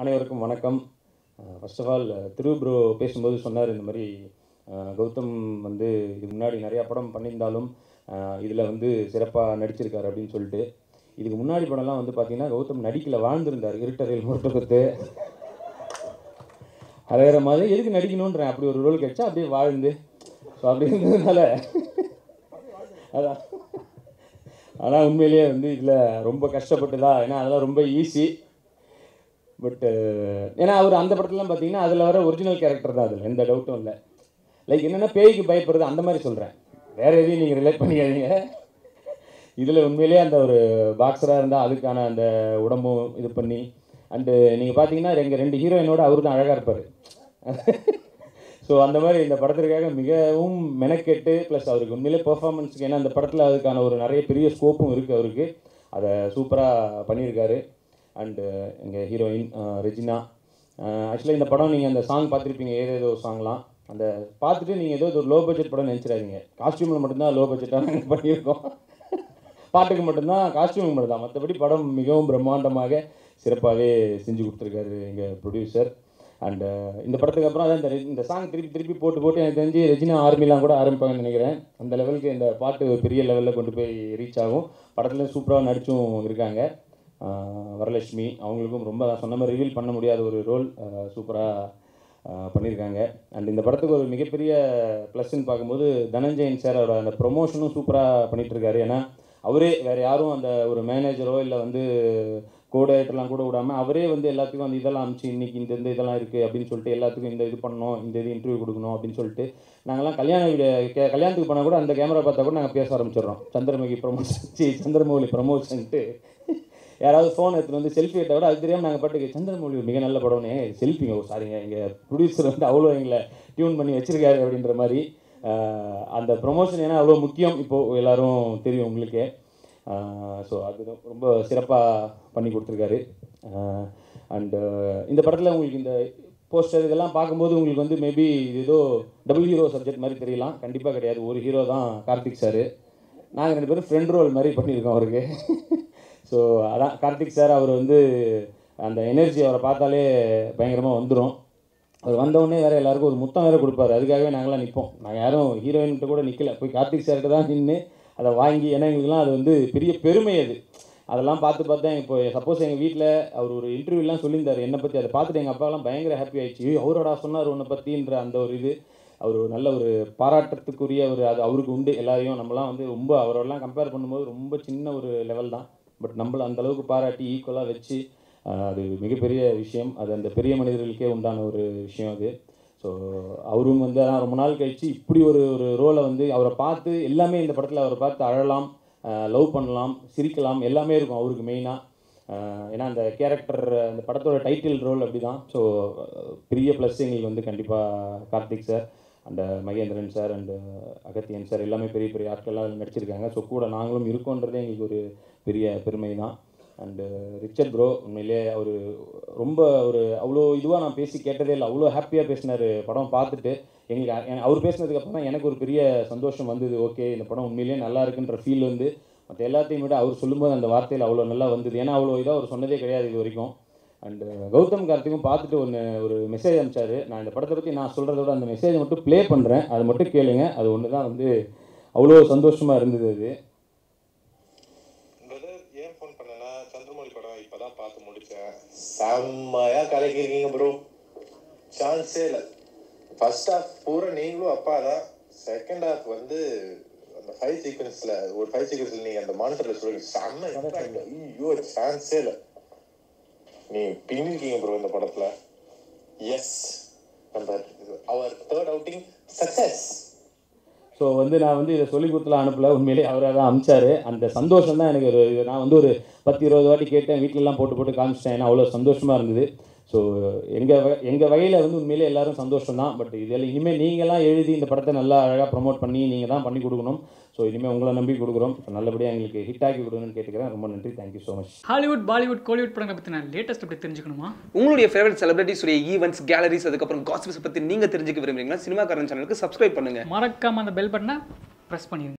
அனைவருக்கும் வணக்கம் first of all திரு ப்ரோ பேசும்போது சொன்னார் இந்த மாதிரி அஹ், கௌதம் வந்து இதுக்கு முன்னாடி நிறையா படம் பண்ணியிருந்தாலும் இதில் வந்து சிறப்பாக நடிச்சிருக்காரு அப்படின்னு சொல்லிட்டு இதுக்கு முன்னாடி படம்லாம் வந்து பார்த்தீங்கன்னா கௌதம் நடிக்கல வாழ்ந்திருந்தார் இருட்டறையில் முரட்டப்பத்து அழகிற மாதிரி எதுக்கு நடிக்கணுன்றேன் அப்படி ஒரு ரோல் கிடைச்சா அப்படியே வாழ்ந்து ஸோ அப்படி இருந்ததுனால அதான் ஆனால் உண்மையிலேயே வந்து இதில் ரொம்ப கஷ்டப்பட்டுதா ஏன்னா அதெல்லாம் ரொம்ப ஈஸி பட்டு ஏன்னா அவர் அந்த படத்துலலாம் பார்த்தீங்கன்னா அதில் வர ஒரிஜினல் கேரக்டர் தான் அதில் எந்த டவுட்டும் இல்லை லைக் என்னென்னா பேய்க்கு பயப்படுறது அந்த மாதிரி சொல்கிறேன் வேறு எதையும் நீங்கள் ரிலேட் பண்ணிக்காதீங்க இதில் உண்மையிலேயே அந்த ஒரு பாக்ஸராக இருந்தால் அதுக்கான அந்த உடம்பும் இது பண்ணி அண்டு நீங்கள் பார்த்தீங்கன்னா எங்கள் ரெண்டு ஹீரோயினோட அவர் தான் அழகாக இருப்பார் ஸோ அந்த மாதிரி இந்த படத்திற்காக மிகவும் மெனக்கெட்டு ப்ளஸ் அவருக்கு உண்மையிலே பெர்ஃபார்மன்ஸுக்கு ஏன்னா அந்த படத்தில் அதுக்கான ஒரு நிறைய பெரிய ஸ்கோப்பும் இருக்குது அவருக்கு அதை சூப்பராக பண்ணியிருக்காரு அண்டு எங்கள் ஹீரோயின் ரெஜினா ஆக்சுவலாக இந்த படம் நீங்கள் அந்த சாங் பார்த்துருப்பீங்க ஏதேதோ சாங்லாம் அந்த பார்த்துட்டு நீங்கள் ஏதோ ஒரு லோ பட்ஜெட் படம் நினச்சிடாதீங்க காஸ்டியூமில் மட்டும்தான் லோ பட்ஜெட்டாக நாங்கள் பண்ணியிருக்கோம் பாட்டுக்கு மட்டும்தான் காஸ்டியூமுக்கு மட்டும்தான் மற்றபடி படம் மிகவும் பிரம்மாண்டமாக சிறப்பாகவே செஞ்சு கொடுத்துருக்காரு எங்கள் ப்ரொடியூசர் அண்டு இந்த படத்துக்கு அப்புறம் அதான் இந்த ரெ- இந்த சாங் திருப்பி திருப்பி போட்டு போட்டு எனக்கு தெரிஞ்சு ரெஜினா ஆர்மிலாம் கூட ஆரம்பிப்பாங்கன்னு நினைக்கிறேன் அந்த லெவலுக்கு இந்த பாட்டு ஒரு பெரிய லெவலில் கொண்டு போய் ரீச் ஆகும் படத்தில் சூப்பராக நடிச்சும் இருக்காங்க ஆஹ் வரலட்சுமி அவங்களுக்கும் ரொம்ப நான் சொன்ன மாதிரி ரிவீல் பண்ண முடியாத ஒரு ரோல் சூப்பராக பண்ணியிருக்காங்க அண்ட் இந்த படத்துக்கு ஒரு மிகப்பெரிய ப்ளஸ்ன்னு பார்க்கும்போது தனஞ்சயன் சார் அவரோட அந்த ப்ரொமோஷனும் சூப்பராக பண்ணிட்டு இருக்காரு ஏன்னா அவரே வேறு யாரும் அந்த ஒரு மேனேஜரோ இல்லை வந்து கோடைட்டெல்லாம் கூட விடாமல் அவரே வந்து எல்லாத்துக்கும் அந்த இதெல்லாம் அமிச்சு இன்னைக்கு இந்த இந்த இதெல்லாம் இருக்குது அப்படின்னு சொல்லிட்டு எல்லாத்துக்கும் இந்த இது பண்ணணும் இந்த இது இன்டர்வியூ கொடுக்கணும் அப்படின்னு சொல்லிட்டு நாங்கள்லாம் கல்யாண வீடு கே கல்யாணத்துக்கு போனால் கூட அந்த கேமரா பார்த்தா கூட நாங்கள் பேச ஆரம்பிச்சிடுறோம் சந்திரமுகி ப்ரமோஷன் சி சந்திரமௌலி ப்ரமோஷன்ட்டு யாராவது ஃபோன் எடுத்துட்டு வந்து செல்ஃபி எடுத்த விட அது தெரியாமல் நாங்கள் பாட்டுக்கு சந்திரமௌலி ஒரு மிக நல்ல படம்னே செல்ஃபிங்க ஓ சாரிங்க எங்கள் ப்ரொடியூசர் வந்து அவ்வளோ எங்களை டியூன் பண்ணி வச்சிருக்காரு அப்படின்ற மாதிரி ஆஹ் அந்த ப்ரொமோஷன் ஏன்னா அவ்வளோ முக்கியம் இப்போது எல்லாரும் தெரியும் உங்களுக்கே ஸோ அது ரொம்ப சிறப்பாக பண்ணி கொடுத்துருக்காரு அண்டு இந்த படத்தில் உங்களுக்கு இந்த போஸ்டர் இதெல்லாம் பார்க்கும்போது உங்களுக்கு வந்து மேபி இது ஏதோ டபுள் ஹீரோ சப்ஜெக்ட் மாதிரி தெரியலாம் கண்டிப்பாக கிடையாது ஒரு ஹீரோ தான் கார்த்திக் சார் நாங்கள் ரெண்டு பேரும் ஃப்ரெண்ட் ரோல் மாதிரி பண்ணியிருக்கோம் அவருக்கு ஸோ அதான் கார்த்திக் சார் அவர் வந்து அந்த எனர்ஜி அவரை பார்த்தாலே பயங்கரமாக வந்துடும் அவர் வந்தவுடனே வேறு எல்லாருக்கும் ஒரு முத்தம் வேறு கொடுப்பாரு அதுக்காகவே நாங்களாம் நிற்போம் நாங்கள் யாரும் ஹீரோயின்கிட்ட கூட நிற்கல போய் கார்த்திக் சார்கிட்ட தான் நின்று அதை வாங்கி ஏன்னா எங்களுக்குலாம் அது வந்து பெரிய பெருமை அது அதெல்லாம் பார்த்து பார்த்து தான் இப்போ சப்போஸ் எங்கள் வீட்டில் அவர் ஒரு இன்டர்வியூலாம் சொல்லியிருந்தார் என்னை பற்றி அதை பார்த்துட்டு எங்கள் அப்பாலாம் பயங்கர ஹாப்பி ஆயிடுச்சு "ஐயோ, அவரோடா சொன்னார் உன்னை பற்றின்ற அந்த ஒரு இது அவர் ஒரு நல்ல ஒரு பாராட்டத்துக்குரிய ஒரு அது அவருக்கு உண்டு எல்லாரையும் நம்மலாம் வந்து ரொம்ப அவரோடலாம் கம்பேர் பண்ணும்போது ரொம்ப சின்ன ஒரு லெவல் தான் பட் நம்மள அந்த அளவுக்கு பாராட்டி ஈக்குவலாக வச்சு ஆஹ், அது மிகப்பெரிய விஷயம் அது அந்த பெரிய மனிதர்களுக்கே உண்டான ஒரு விஷயம் அது ஸோ அவரும் வந்து அதான் ரொம்ப நாள் கழிச்சு இப்படி ஒரு ஒரு ரோலை வந்து அவரை பார்த்து எல்லாமே இந்த படத்தில் அவரை பார்த்து அழலாம் லவ் பண்ணலாம் சிரிக்கலாம் எல்லாமே இருக்கும் அவருக்கு மெயினாக ஏன்னா அந்த கேரக்டர் அந்த படத்தோட டைட்டில் ரோல் அப்படி தான் ஸோ பெரிய ப்ளஸ் எங்களுக்கு வந்து கண்டிப்பாக Karthik sir and Mahendran sir and Agathiyan sir எல்லாமே பெரிய பெரிய ஆட்கள்லாம் அதுல நடிச்சிருக்காங்க ஸோ கூட நாங்களும் இருக்கோன்றதே எங்களுக்கு ஒரு பெரிய பெருமை தான் அண்டு ரிச்சர்ட் ப்ரோ உண்மையிலே அவர் ரொம்ப ஒரு அவ்வளோ இதுவாக நான் பேசி கேட்டதே இல்லை அவ்வளோ ஹாப்பியாக பேசினார் படம் பார்த்துட்டு எங்களுக்கு அ- எ- அவர் பேசினதுக்கு அப்புறம் தான் எனக்கு ஒரு பெரிய சந்தோஷம் வந்தது ஓகே இந்த படம் உண்மையிலேயே நல்லா இருக்குன்ற ஃபீல் வந்து மற்ற எல்லாத்தையும் விட அவர் சொல்லும்போது அந்த வார்த்தையில் அவ்வளோ நல்லா வந்தது ஏன்னா அவ்வளோ இதாக அவர் சொன்னதே கிடையாது இது வரைக்கும் அண்டு கௌதம் கார்த்திக்கும் பார்த்துட்டு ஒன்று ஒரு மெசேஜ் அனுப்பிச்சாரு நான் இந்த படத்தை பற்றி நான் சொல்கிறத விட அந்த மெசேஜை மட்டும் ப்ளே பண்ணுறேன் அதை மட்டும் கேளுங்க அது ஒன்று தான் வந்து அவ்வளோ சந்தோஷமாக இருந்தது அது பிரதர் ஏன் ஃபோன் பண்ணேன்னா சந்திரமௌலி படம் இப்பதான் பார்த்து முடிச்சேன் செம்மையா கலக்கிருக்கீங்க ப்ரோ சான்ஸே இல்லை ஃபர்ஸ்ட் ஹாஃப் பூரா நீங்களும் அப்பா தான் செகண்ட் ஹாஃப் வந்து அந்த ஃபைவ் சீக்வன்ஸ்ல ஒரு ஃபைவ் சீக்வன்ஸ்ல நீங்க அந்த மானிட்டர்ல சொல்லுங்க செம்ம impact. ஐயோ சான்ஸே இல்லை நீ பின்னிருக்கீங்க ப்ரோ இந்த படத்துல எஸ் நம்ம அவர் தேர்ட் அவுட்டிங் சக்சஸ் ஸோ வந்து நான் வந்து இதை சொல்லி கொடுத்துலாம் அனுப்பல உண்மையிலேயே அவராக தான் அனுப்பிச்சாரு அந்த சந்தோஷம் தான் எனக்கு ஒரு இது நான் வந்து ஒரு பத்து இருபது வாட்டி கேட்டேன் வீட்டிலலாம் போட்டு போட்டு காமிச்சிட்டேன் ஏன்னா அவ்வளோ சந்தோஷமாக இருந்தது ஸோ எங்கள் எங்கள் வகையில் வந்து உண்மையிலே எல்லாரும் சந்தோஷம் தான் பட் இதில் இனிமேல் நீங்களாம் எழுதி இந்த படத்தை நல்லா அழகாக ப்ரோமோட் பண்ணி நீங்கள் தான் பண்ணி கொடுக்கணும் ஸோ இனிமேல் உங்களை நம்பி கொடுக்குறோம் ஸோ நல்லபடியாக எங்களுக்கு ஹிட் ஆக்கி கொடுங்கன்னு கேட்டுக்கிறேன் ரொம்ப நன்றி thank you so much Hollywood Bollywood Kollywood படங்களை பற்றின லேட்டஸ்ட் அப்படி தெரிஞ்சுக்கணுமா உங்களுடைய ஃபேவரட் செலிபிரிட்டிஸ் உடைய ஈவெண்ட்ஸ் கேலரிஸ் அதுக்கப்புறம் காசிப்ஸ் பற்றி நீங்கள் தெரிஞ்சுக்க விரும்புறீங்களா சினிமா காரன் சேனலுக்கு சப்ஸ்கிரைப் பண்ணுங்க மறக்காம அந்த பெல் பட்டனை ப்ரெஸ் பண்ணிடுங்க